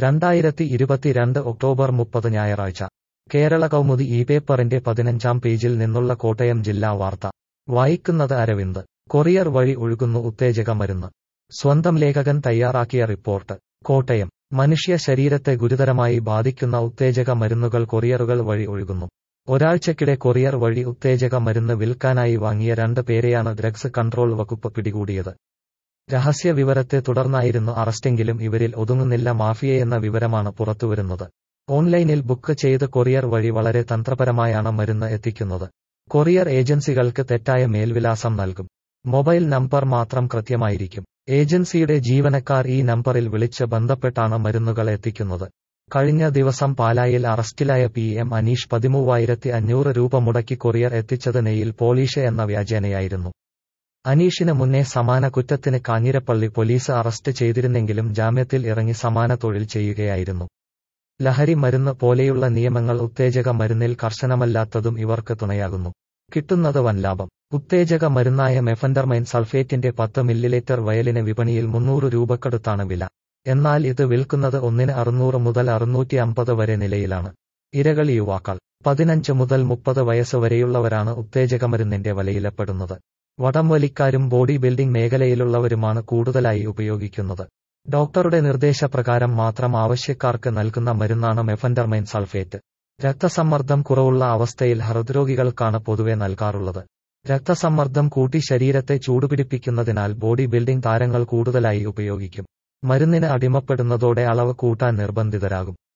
രണ്ടായിരത്തി ഇരുപത്തിരണ്ട് ഒക്ടോബർ മുപ്പത് ഞായറാഴ്ച കേരള കൗമുദി ഈ പേപ്പറിന്റെ പതിനഞ്ചാം പേജിൽ നിന്നുള്ള കോട്ടയം ജില്ലാ വാർത്ത വായിക്കുന്നത് അരവിന്ദ് കൊറിയർ വഴി ഒഴുകുന്നു ഉത്തേജക മരുന്ന് സ്വന്തം ലേഖകൻ തയ്യാറാക്കിയ റിപ്പോർട്ട് കോട്ടയം മനുഷ്യ ശരീരത്തെ ഗുരുതരമായി ബാധിക്കുന്ന ഉത്തേജക മരുന്നുകൾ കൊറിയറുകൾ വഴി ഒഴുകുന്നു ഒരാഴ്ചക്കിടെ കൊറിയർ വഴി ഉത്തേജക മരുന്ന് വിൽക്കാനായി വാങ്ങിയ രണ്ട് പേരെയാണ് ഡ്രഗ്സ് കൺട്രോൾ വകുപ്പ് പിടികൂടിയത് രഹസ്യ വിവരത്തെ തുടർന്നായിരുന്നു അറസ്റ്റെങ്കിലും ഇവരിൽ ഒതുങ്ങുന്നില്ല മാഫിയയെന്ന വിവരമാണ് പുറത്തുവരുന്നത് ഓൺലൈനിൽ ബുക്ക് ചെയ്ത് കൊറിയർ വഴി വളരെ തന്ത്രപരമായാണ് മരുന്ന് എത്തിക്കുന്നത് കൊറിയർ ഏജൻസികൾക്ക് തെറ്റായ മേൽവിലാസം നൽകും മൊബൈൽ നമ്പർ മാത്രം കൃത്യമായിരിക്കും ഏജൻസിയുടെ ജീവനക്കാർ ഈ നമ്പറിൽ വിളിച്ച് ബന്ധപ്പെട്ടാണ് മരുന്നുകൾ എത്തിക്കുന്നത് കഴിഞ്ഞ ദിവസം പാലായിൽ അറസ്റ്റിലായ പി എം അനീഷ് പതിമൂവായിരത്തി അഞ്ഞൂറ് രൂപ മുടക്കി കൊറിയർ എത്തിച്ചത് നെയ്യിൽ പോലീഷ് എന്ന വ്യാജേനയായിരുന്നു അനീഷിന് മുന്നേ സമാന കുറ്റത്തിന് കാഞ്ഞിരപ്പള്ളി പോലീസ് അറസ്റ്റ് ചെയ്തിരുന്നെങ്കിലും ജാമ്യത്തിൽ ഇറങ്ങി സമാന തൊഴിൽ ചെയ്യുകയായിരുന്നു ലഹരി മരുന്ന് പോലെയുള്ള നിയമങ്ങൾ ഉത്തേജക മരുന്നിൽ കർശനമല്ലാത്തതും ഇവർക്ക് തുണയാകുന്നു കിട്ടുന്നത് വൻ ലാഭം ഉത്തേജക മരുന്നായ മെഫൻഡർമൈൻ സൾഫേറ്റിന്റെ പത്ത് മില്ലിലിറ്റർ വയലിന് വിപണിയിൽ മുന്നൂറ് രൂപക്കടുത്താണ് വില എന്നാൽ ഇത് വിൽക്കുന്നത് ഒന്നിന് അറുന്നൂറ് മുതൽ അറുന്നൂറ്റി അമ്പത് വരെ നിലയിലാണ് ഇരകൾ യുവാക്കൾ പതിനഞ്ച് മുതൽ മുപ്പത് വയസ്സ് വരെയുള്ളവരാണ് ഉത്തേജകമരുന്നിന്റെ വലയിലപ്പെടുന്നത് വടംവലിക്കാരും ബോഡി ബിൽഡിംഗ് മേഖലയിലുള്ളവരുമാണ് കൂടുതലായി ഉപയോഗിക്കുന്നത് ഡോക്ടറുടെ നിർദ്ദേശപ്രകാരം മാത്രം ആവശ്യക്കാർക്ക് നൽകുന്ന മരുന്നാണ് മെഫൻഡർമൈൻ സൾഫേറ്റ് രക്തസമ്മർദ്ദം കുറവുള്ള അവസ്ഥയിൽ ഹൃദ്രോഗികൾക്കാണ് പൊതുവെ നൽകാറുള്ളത് രക്തസമ്മർദ്ദം കൂട്ടി ശരീരത്തെ ചൂടുപിടിപ്പിക്കുന്നതിനാൽ ബോഡി ബിൽഡിംഗ് താരങ്ങൾ കൂടുതലായി ഉപയോഗിക്കും മരുന്നിന് അടിമപ്പെടുന്നതോടെ അളവ് കൂട്ടാൻ നിർബന്ധിതരാകും